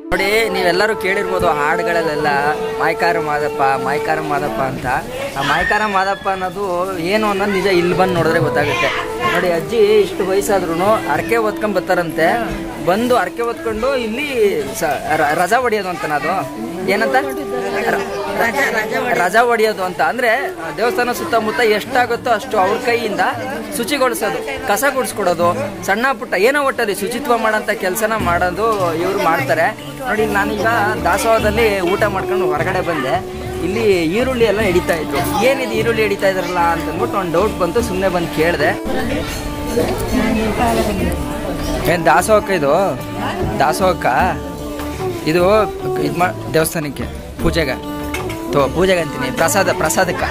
ನೋಡಿ ನೀವೆಲ್ಲರೂ ಕೇಳಿರ್ಬೋದು ಹಾಡುಗಳಲ್ಲೆಲ್ಲ ಮಾಯ್ಕಾರ ಮಾದಪ್ಪ ಮಾಯ್ಕಾರ ಮಾದಪ್ಪ ಅಂತ ಆ ಮಾಯ್ಕಾರ ಮಾದಪ್ಪ ಅನ್ನೋದು ಏನು ಅನ್ನೋದು ನಿಜ ಇಲ್ಲಿ ಬಂದು ನೋಡಿದ್ರೆ ಗೊತ್ತಾಗುತ್ತೆ ನೋಡಿ ಅಜ್ಜಿ ಇಷ್ಟು ವಯಸ್ಸಾದ್ರೂ ಅರಕೆ ಹೊತ್ಕೊಂಡ್ ಬರ್ತಾರಂತೆ ಬಂದು ಅರಕೆ ಹೊತ್ಕೊಂಡು ಇಲ್ಲಿ ಸ ರ- ರಜಾ ಹೊಡಿಯೋದು ಅಂತ ಅದು ಏನಂತ ರ- ರಜಾ ಹೊಡಿಯೋದು ಅಂತ ಅಂದ್ರೆ ದೇವಸ್ಥಾನ ಸುತ್ತಮುತ್ತ ಎಷ್ಟಾಗುತ್ತೋ ಅಷ್ಟು ಅವ್ರ ಕೈಯಿಂದ ಶುಚಿಗೊಳಿಸೋದು ಕಸ ಗುಡಿಸ್ಕೊಡೋದು ಸಣ್ಣ ಪುಟ್ಟ ಏನೋ ಒಟ್ಟಲ್ಲಿ ಶುಚಿತ್ವ ಮಾಡೋಂಥ ಕೆಲಸನ ಮಾಡೋದು ಇವರು ಮಾಡ್ತಾರೆ ನೋಡಿ ನಾನೀಗ ದಾಸೋಹದಲ್ಲಿ ಊಟ ಮಾಡ್ಕೊಂಡು ಹೊರಗಡೆ ಬಂದೆ ಇಲ್ಲಿ ಈರುಳ್ಳಿ ಎಲ್ಲ ಹಿಡಿತಾ ಇದ್ರು ಏನಿದು ಈರುಳ್ಳಿ ಹಿಡಿತಾ ಇದ್ರಲ್ಲ ಅಂತಂದ್ಬಿಟ್ಟು ಒಂದು ಡೌಟ್ ಬಂತು ಸುಮ್ಮನೆ ಬಂದು ಕೇಳಿದೆ ಏನು ದಾಸೋಹಕ್ಕ ಇದು ದಾಸೋಹಕ್ಕ ಇದು ಇದು ಮಾ ದೇವಸ್ಥಾನಕ್ಕೆ ಪೂಜೆಗೆ ತೋ ಪೂಜೆಗೆ ಅಂತೀನಿ ಪ್ರಸಾದ ಪ್ರಸಾದಕ್ಕೆ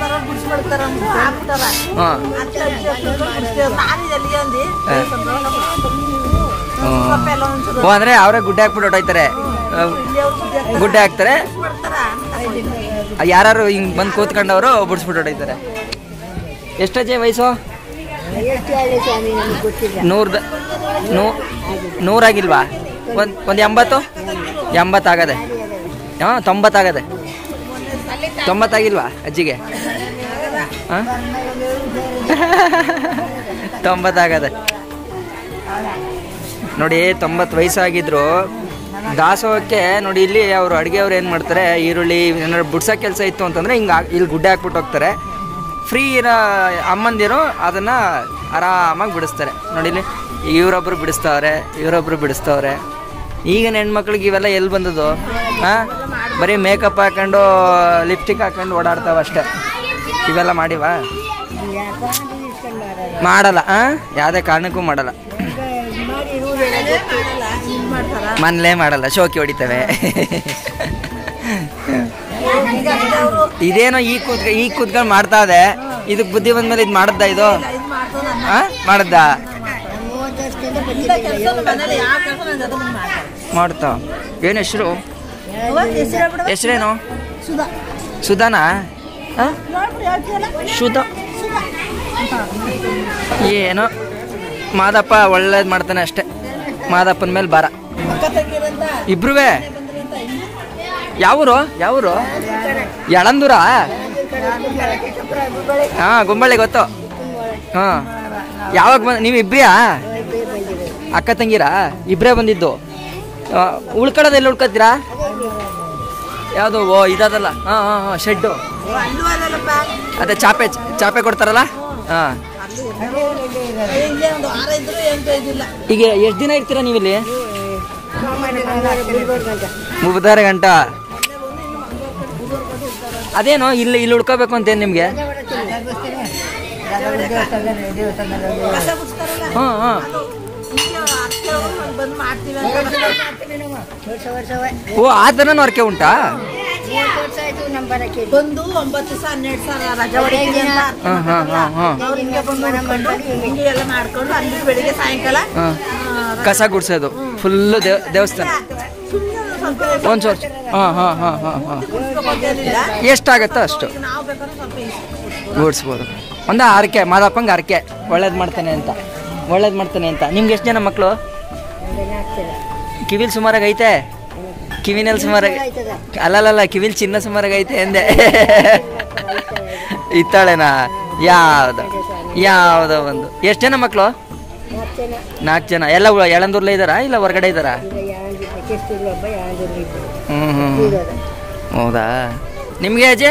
ಹಾಂ ಓ ಅಂದರೆ ಅವರೇ ಗುಡ್ಡೆ ಹಾಕ್ಬಿಟ್ಟು ಹೊಟ್ಟೋಯ್ತಾರೆ ಗುಡ್ಡೆ ಹಾಕ್ತಾರೆ ಯಾರು ಹಿಂಗೆ ಬಂದು ಕೂತ್ಕೊಂಡವರು ಬಿಡಿಸ್ಬಿಟ್ಟು ಹೊಟ್ಟೋಯ್ತಾರೆ ಎಷ್ಟಜ್ಜೆ ವಯಸ್ಸು ನೂರ್ದ ನೂ ನೂರಾಗಿಲ್ವಾ ಒಂದು ಒಂದು ಎಂಬತ್ತು ಎಂಬತ್ತಾಗದೆ ಹಾಂ ತೊಂಬತ್ತಾಗದೆ ತೊಂಬತ್ತಾಗಿಲ್ವಾ ಅಜ್ಜಿಗೆ ಹಾಂ ತೊಂಬತ್ತಾಗದೆ ನೋಡಿ ತೊಂಬತ್ತು ವಯಸ್ಸಾಗಿದ್ರು ದಾಸೋಹಕ್ಕೆ ನೋಡಿ ಇಲ್ಲಿ ಅವರು ಅಡುಗೆಯವ್ರು ಏನು ಮಾಡ್ತಾರೆ ಈರುಳ್ಳಿ ಏನಾದ್ರು ಬಿಡ್ಸೋ ಕೆಲಸ ಇತ್ತು ಅಂತಂದರೆ ಹಿಂಗೆ ಇಲ್ಲಿ ಗುಡ್ಡೆ ಹಾಕ್ಬಿಟ್ಟು ಹೋಗ್ತಾರೆ ಫ್ರೀ ಇರೋ ಅಮ್ಮಂದಿರು ಅದನ್ನು ಆರಾಮಾಗಿ ಬಿಡಿಸ್ತಾರೆ ನೋಡಿ ಇಲ್ಲಿ ಇವರೊಬ್ರು ಬಿಡಿಸ್ತವ್ರೆ ಇವರೊಬ್ರು ಬಿಡಿಸ್ತವ್ರೆ ಈಗಿನ ಹೆಣ್ಮಕ್ಳಿಗೆ ಇವೆಲ್ಲ ಎಲ್ಲಿ ಬಂದದು ಹಾಂ ಬರೀ ಮೇಕಪ್ ಹಾಕೊಂಡು ಲಿಪ್ಸ್ಟಿಕ್ ಹಾಕೊಂಡು ಓಡಾಡ್ತಾವ ಅಷ್ಟೇ ಇವೆಲ್ಲ ಮಾಡಿವಾ ಮಾಡಲ್ಲ ಹಾಂ ಯಾವುದೇ ಕಾರಣಕ್ಕೂ ಮಾಡಲ್ಲ ಮನೇಲೇ ಮಾಡಲ್ಲ ಶೋಕಿ ಹೊಡಿತವೆ ಇದೇನೋ ಈ ಕೂತ್ಕ ಈ ಕೂತ್ಕೊಂಡು ಮಾಡ್ತಾ ಇದೆ ಇದಕ್ಕೆ ಬುದ್ಧಿ ಬಂದ್ಮೇಲೆ ಇದು ಮಾಡದ್ದ ಇದು ಆ ಮಾಡದ್ದ ಮಾಡ್ತಾವ ಏನು ಹೆಸರು ಹೆಸರೇನು ಸುಧಾನಾ ಆ? ಸುಧಾ ಏನೋ ಮಾದಪ್ಪ ಒಳ್ಳೇದು ಮಾಡ್ತಾನೆ ಅಷ್ಟೇ ಮಾದಪ್ಪನ ಮೇಲೆ ಬಾರ ಇಬ್ರುವೆ ಯಾವೂರು ಯಾವೂರು ಯಳಂದೂರ ಹಾ ಗುಂಬಳ್ಳಿ ಗೊತ್ತು ಹಾ ಯಾವಾಗ ಬಂದ ನೀವು ಇಬ್ರಿಯಾ ಅಕ್ಕ ತಂಗಿರಾ ಇಬ್ರೇ ಬಂದಿದ್ದು ಆ, ಉಳ್ಕೊಳ್ಳೋದು ಎಲ್ಲಿ ಉಳ್ಕೊತೀರಾ ಯಾವುದು ಓ ಇದದಲ್ಲ ಹಾಂ ಹಾಂ ಹಾಂ ಶೆಡ್ಡು ಅದೇ ಚಾಪೆ ಚಾಪೆ ಕೊಡ್ತಾರಲ್ಲ ಹಾಂ ಈಗ ಎಷ್ಟು ದಿನ ಇರ್ತೀರಾ ನೀವು ಇಲ್ಲಿ ಮುಗ್ದಾರ ಗಂಟ ಅದೇನೋ ಇಲ್ಲಿ ಇಲ್ಲಿ ಉಳ್ಕೋಬೇಕು ಅಂತೇನು ನಿಮಗೆ ಹಾಂ ಹಾಂ ಓ ಆ ಥರನೂ ಅರ್ಕೆ ಉಂಟಾ ಬಂದು ಒಂಬತ್ತು ದಿವಸ ಹನ್ನೆರಡು ಸಾವಿರ ರಜಾ ಹೊಡಿತೀವಿ ಅಂತ ಹಾಂ ಹಾಂ ಹಾಂ ಹಾಂ ಅವ್ರು ಹಿಂಗೆ ಬಂದು ಉಳ್ಕೊಂಡು ಹಿಂಗೆ ಎಲ್ಲ ಮಾಡ್ಕೊಂಡು ಅಲ್ಲಿ ಬೆಳಿಗ್ಗೆ ಸಾಯಂಕಾಲ ಹಾಂ ಕಸ ಗುಡ್ಸೋದು ಫುಲ್ಲು ದೇವ ದೇವಸ್ಥಾನ ಸುಮ್ಮನೆ ಸ್ವಲ್ಪ ಒಂದು ಸ್ವಲ್ಪ ಹಾಂ ಹಾಂ ಹಾಂ ಹಾಂ ಹಾಂ ಕುತ್ಕೊಬೋದೇನಿಲ್ಲ ಎಷ್ಟಾಗತ್ತೋ ಅಷ್ಟು ನಾವು ಬೇಕಾದ್ರೆ ಸ್ವಲ್ಪ ಇಷ್ಟು ಗೂಡಿಸ್ಬೋದು ಒಂದು ಅರಕೆ ಮಾದಪ್ಪಂಗೆ ಅರಕೆ ಒಳ್ಳೇದು ಮಾಡ್ತಾನೆ ಅಂತ ಒಳ್ಳೇದು ಮಾಡ್ತಾನೆ ಅಂತ ನಿಮ್ಗೆ ಎಷ್ಟು ಜನ ಮಕ್ಕಳು ಕಿವಿಲ್ ಸುಮಾರಾಗಿ ಐತೆ ಕಿವಿನಲ್ಲಿ ಸುಮಾರಾಗಿ ಅಲ್ಲಲ್ಲ ಕಿವಿಲ್ ಚಿನ್ನ ಸುಮಾರಾಗಿ ಐತೆ ಎಂದೆ ಇತ್ತಾಳೆನಾ ಯಾವ್ದು ಯಾವುದೋ ಒಂದು ಎಷ್ಟು ಜನ ಮಕ್ಕಳು ನಾಲ್ಕು ಜನ ಎಲ್ಲ ಉ- ಯಳಂದೂರ್ಲೇ ಇದ್ದಾರಾ ಇಲ್ಲ ಹೊರಗಡೆ ಇದ್ದಾರಾ ಹ್ಞೂ ಹ್ಞೂ ಹೌದಾ ನಿಮಗೆ ಅಜ್ಜಿ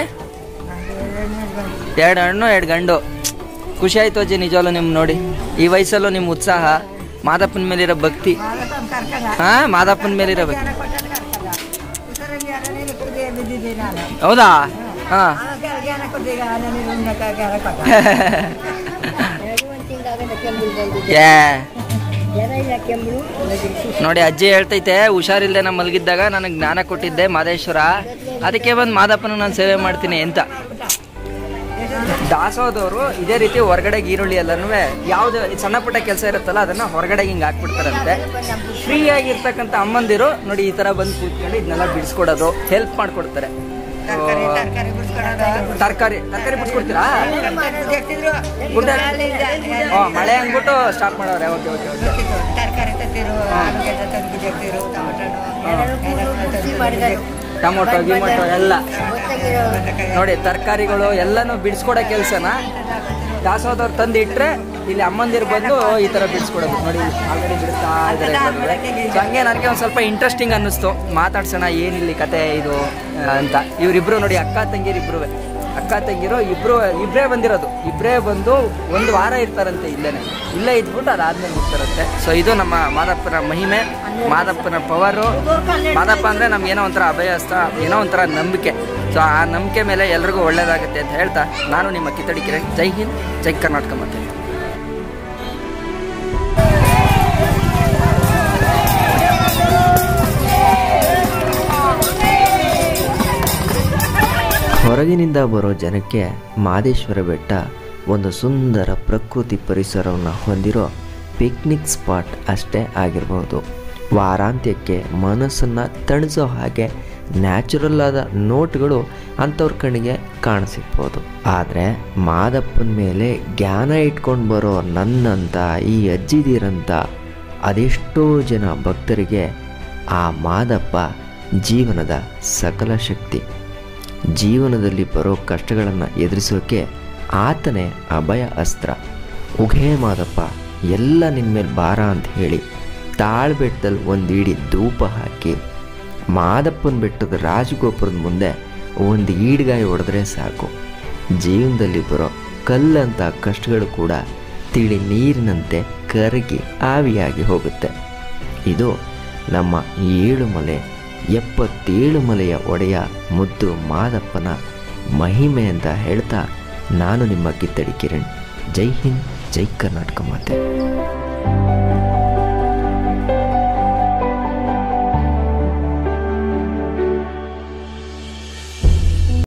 ಎರಡು ಹಣ್ಣು ಎರಡು ಗಂಡು ಖುಷಿ ಆಯ್ತು ಅಜ್ಜಿ ನಿಜವಲ್ಲೂ ನಿಮ್ಮ ನೋಡಿ ಈ ವಯಸ್ಸಲ್ಲೂ ನಿಮ್ಮ ಉತ್ಸಾಹ ಮಾದಪ್ಪನ ಮೇಲಿರೋ ಭಕ್ತಿ ಹಾ ಮಾದಪ್ಪನ ಮೇಲಿರೋ ಭಕ್ತಿ ಹೌದಾ ಹಾ ಏ ನೋಡಿ ಅಜ್ಜಿ ಹೇಳ್ತೈತೆ ಹುಷಾರಿಲ್ದೆ ನಾ ಮಲಗಿದ್ದಾಗ ನನಗೆ ಜ್ಞಾನ ಕೊಟ್ಟಿದ್ದೆ ಮಾದೇಶ್ವರ ಅದಕ್ಕೆ ಬಂದು ಮಾದಪ್ಪನ ನಾನು ಸೇವೆ ಮಾಡ್ತೀನಿ ಅಂತ ದಾಸೋದವರು ಇದೇ ರೀತಿ ಹೊರಗಡೆ ಈರುಳ್ಳಿ ಎಲ್ಲನೂ ಯಾವ್ದು ಸಣ್ಣ ಪುಟ್ಟ ಕೆಲಸ ಇರುತ್ತಲ್ಲ ಅದನ್ನ ಹೊರಗಡೆ ಹಿಂಗೆ ಹಾಕ್ಬಿಡ್ತಾರಂತೆ ಫ್ರೀ ಆಗಿರ್ತಕ್ಕಂಥ ಅಮ್ಮಂದಿರು ನೋಡಿ ಈ ಥರ ಬಂದು ಕೂತ್ಕೊಂಡು ಇದನ್ನೆಲ್ಲ ಬಿಡಿಸ್ಕೊಡೋದು ಹೆಲ್ಪ್ ಮಾಡಿಕೊಡ್ತಾರೆ ತರಕಾರಿ ತರಕಾರಿ ಬಿಡ್ಸ್ಕೊಳೋದು ತರಕಾರಿ ತರಕಾರಿ ಬಿಡ್ಸ್ಕೊಡ್ತೀರಾ ಜಗ್ತಿದ್ರು ಗುಡ್ಡ ಓ ಮಳೆ ಅಂದ್ಬಿಟ್ಟು ಸ್ಟಾರ್ಟ್ ಮಾಡೋರೆ ಓಕೆ ಓಕೆ ಓಕೆ ತರಕಾರಿ ತತ್ತಿರು ಆಲೂಗೆಡ್ಡೆ ತಂದು ಜಗ್ತಿರು ಟೊಮೊಟೊ ಗಿಮೊಟೊ ಎಲ್ಲ ನೋಡಿ ತರಕಾರಿಗಳು ಎಲ್ಲನೂ ಬಿಡಿಸ್ಕೊಡೋ ಕೆಲಸನ ದಾಸೋದವ್ರು ತಂದು ಇಟ್ಟರೆ ಇಲ್ಲಿ ಅಮ್ಮಂದಿರು ಬಂದು ಈ ಥರ ಬಿಡಿಸ್ಕೊಡೋದು ನೋಡಿ ಆಲ್ರೆಡಿ ಬಿಡಿಸ್ತಾ ಇದ್ದಾರೆ ಎಲ್ಲರೂ. ಸೊ ಹಂಗೆ ನನಗೆ ಒಂದು ಸ್ವಲ್ಪ ಇಂಟ್ರೆಸ್ಟಿಂಗ್ ಅನ್ನಿಸ್ತು ಮಾತಾಡ್ಸೋಣ ಏನಿಲ್ಲಿ ಕತೆ ಇದು ಆ, ಅಂತ ಇವರಿಬ್ರು ನೋಡಿ ಅಕ್ಕ ತಂಗಿರಿಬ್ರು ಅಕ್ಕ ತಂಗಿರು ಇಬ್ರು ಇಬ್ಬರೇ ಬಂದಿರೋದು ಇಬ್ಬರೇ ಬಂದು ಒಂದು ವಾರ ಇರ್ತಾರಂತೆ ಇಲ್ಲೇನೆ ಇಲ್ಲೇ ಇದ್ಬಿಟ್ಟು ಅದಾದ್ಮೇಲೆ ಹೋಗ್ತಾರಂತೆ ಸೊ ಇದು ನಮ್ಮ ಮಾದಪ್ಪನ ಮಹಿಮೆ ಮಾದಪ್ಪನ ಪವರು ಮಾದಪ್ಪ ಅಂದರೆ ನಮ್ಗೆ ಏನೋ ಒಂಥರ ಅಭಯಸ್ತ ಏನೋ ಒಂಥರ ನಂಬಿಕೆ ಸೊ ಆ ನಂಬಿಕೆ ಮೇಲೆ ಎಲ್ರಿಗೂ ಒಳ್ಳೇದಾಗುತ್ತೆ ಅಂತ ಹೇಳ್ತಾ ನಾನು ನಿಮ್ಮ ಕಿತ್ತಡಿ ಕಿರಣ್ ಜೈ ಹಿಂದ್ ಜೈ ಕರ್ನಾಟಕ ಮತ್ತೆ ಹೊರಗಿನಿಂದ ಬರೋ ಜನಕ್ಕೆ ಮಾದೇಶ್ವರ ಬೆಟ್ಟ ಒಂದು ಸುಂದರ ಪ್ರಕೃತಿ ಪರಿಸರವನ್ನು ಹೊಂದಿರೋ ಪಿಕ್ನಿಕ್ ಸ್ಪಾಟ್ ಅಷ್ಟೇ ಆಗಿರ್ಬೋದು ವಾರಾಂತ್ಯಕ್ಕೆ ಮನಸ್ಸನ್ನು ತಣಿಸೋ ಹಾಗೆ ನ್ಯಾಚುರಲ್ ಆದ ನೋಟ್ಗಳು ಅಂಥವ್ರ ಕಣ್ಣಿಗೆ ಕಾಣಸಿಗ್ಬೋದು ಆದರೆ ಮಾದಪ್ಪನ ಮೇಲೆ ಜ್ಞಾನ ಇಟ್ಕೊಂಡು ಬರೋ ನನ್ನಂಥ ಈ ಅಜ್ಜಿದಿರಂಥ ಅದೆಷ್ಟೋ ಜನ ಭಕ್ತರಿಗೆ ಆ ಮಾದಪ್ಪ ಜೀವನದ ಸಕಲ ಶಕ್ತಿ ಜೀವನದಲ್ಲಿ ಬರೋ ಕಷ್ಟಗಳನ್ನು ಎದುರಿಸೋಕೆ ಆತನೇ ಅಭಯ ಅಸ್ತ್ರ ಉಘೇ ಮಾದಪ್ಪ ಎಲ್ಲ ನಿನ್ನ ಮೇಲೆ ಭಾರ ಅಂತ ಹೇಳಿ ತಾಳ್ಬೆಟ್ಟದಲ್ಲಿ ಒಂದು ಇಡೀ ಧೂಪ ಹಾಕಿ ಮಾದಪ್ಪನ ಬೆಟ್ಟದ ರಾಜಗೋಪುರದ ಮುಂದೆ ಒಂದು ಈಡ್ಗಾಯಿ ಹೊಡೆದ್ರೆ ಸಾಕು ಜೀವನದಲ್ಲಿ ಬರೋ ಕಲ್ಲಂಥ ಕಷ್ಟಗಳು ಕೂಡ ತಿಳಿ ನೀರಿನಂತೆ ಕರಗಿ ಆವಿಯಾಗಿ ಹೋಗುತ್ತೆ ಇದು ನಮ್ಮ ಏಳು ಮಲೆ ಎಪ್ಪತ್ತೇಳು ಮಲೆಯ ಒಡೆಯ ಮುದ್ದು ಮಾದಪ್ಪನ ಮಹಿಮೆ ಅಂತ ಹೇಳ್ತಾ ನಾನು ನಿಮ್ಮ ಕಿತ್ತಡಿ ಕಿರಣ್ ಜೈ ಹಿಂದ್ ಜೈ ಕರ್ನಾಟಕ ಮಾತೆ